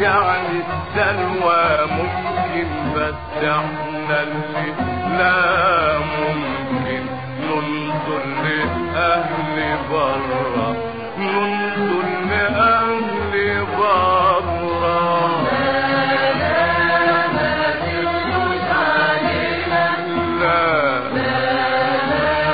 يعني السلوى ممكن بس احنا اللي لا ممكن ننظر لأهل برا ننظر لأهل برا لا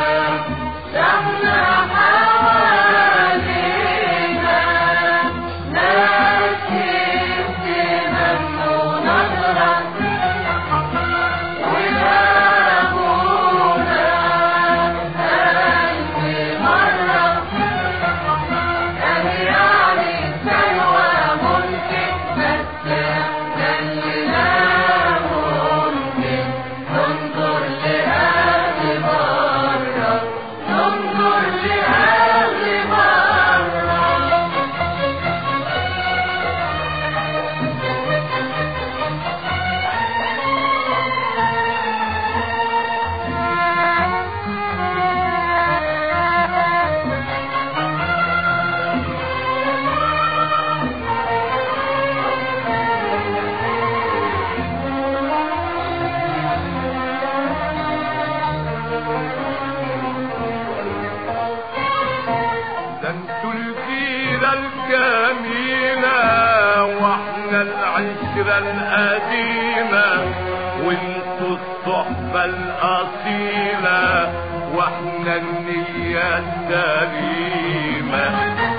ده انتوا الجيرة الجميلة واحنا العشرة القديمة وانتوا الصحبة الأصيلة واحنا النية السليمة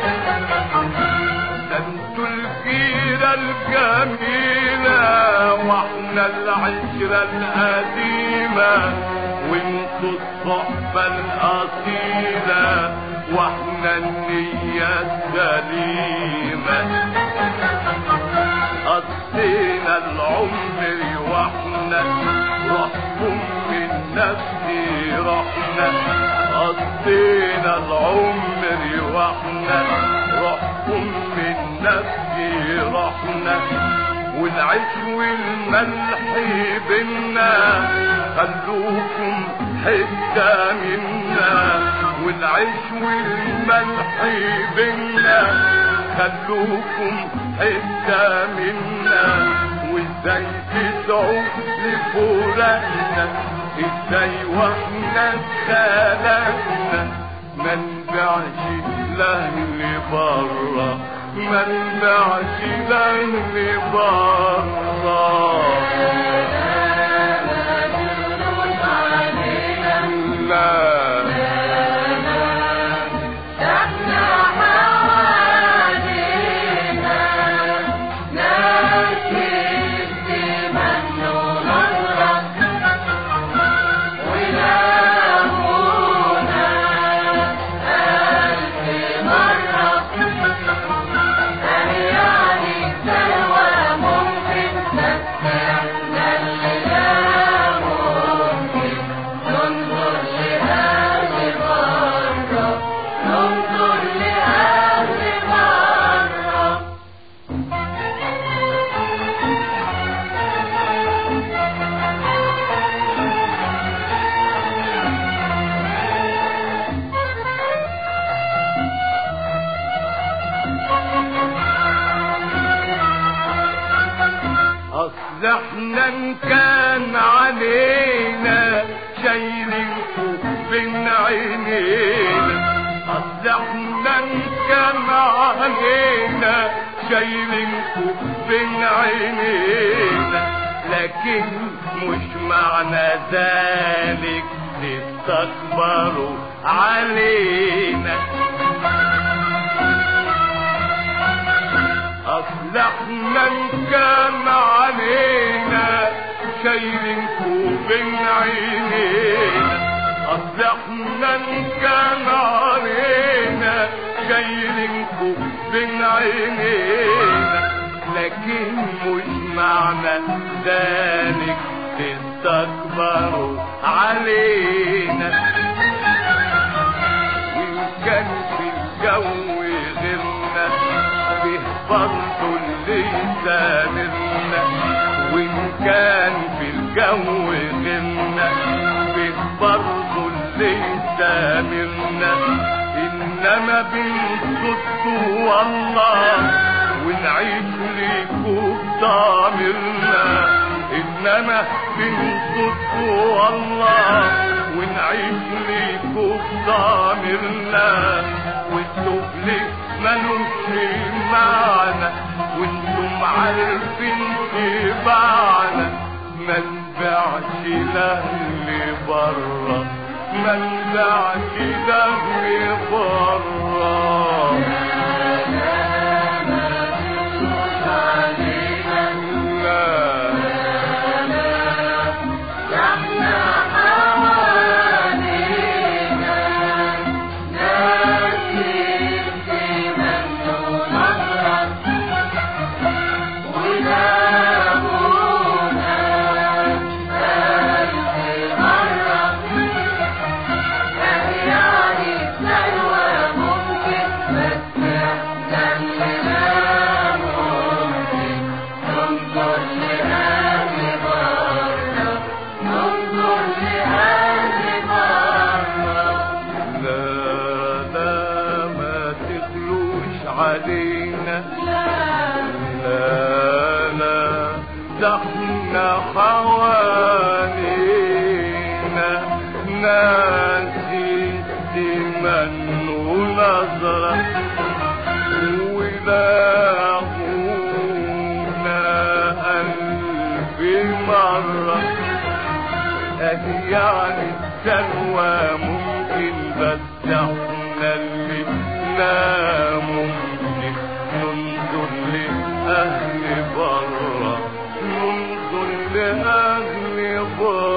ده انتوا الجيرة الجميلة واحنا العشرة القديمة وانتوا الصحبة الأصيلة واحنا النية السليمة قضينا العمر واحنا روحكم من نفسي رحنا قضينا العمر واحنا روحكم من نفسي رحنا والعيش والملح بينا خلوكم حتة منا والعيش والملح بينا خلوكم حتة منا وازاي تدعوا لفلاننا ازاي واحنا خلقنا ما نبيعش لاهل برا ما نبيعش لاهل برا لا اصل احنا ان كان علينا شايلينكم بين عينينا اصل احنا ان كان علينا شايلينكم بين عينينا لكن مش معنى ذلك تستكبروا علينا اصل احنا ان كان علينا شايلينكوا بين عينينا اصل احنا ان كان علينا شايلينكوا بين عينينا لكن مش معنى ذلك تستكبروا علينا وان كان في الجو غيرنا به برضه اللي يسامرنا وان كان في الجو غيرنا به برضه اللي يسامرنا انما بنصد والله ونعيش ليه ليكوا ضامرنا اننا بنصد والله ونعيش ليكوا ضامرنا والسفل ملوش معنى وانتم عارفين تبعنا ما نبيعش لاهل بره ما نبيعش لاهل بره لا لا ما تخلوش علينا لا لا ده احنا حوالينا ناسي من ونظرة ولاقونا ألف مرة أهي يعني السلوى ممكن بس احنا اللي لا ممكن ننظر لأهل برا ننظر لأهل برا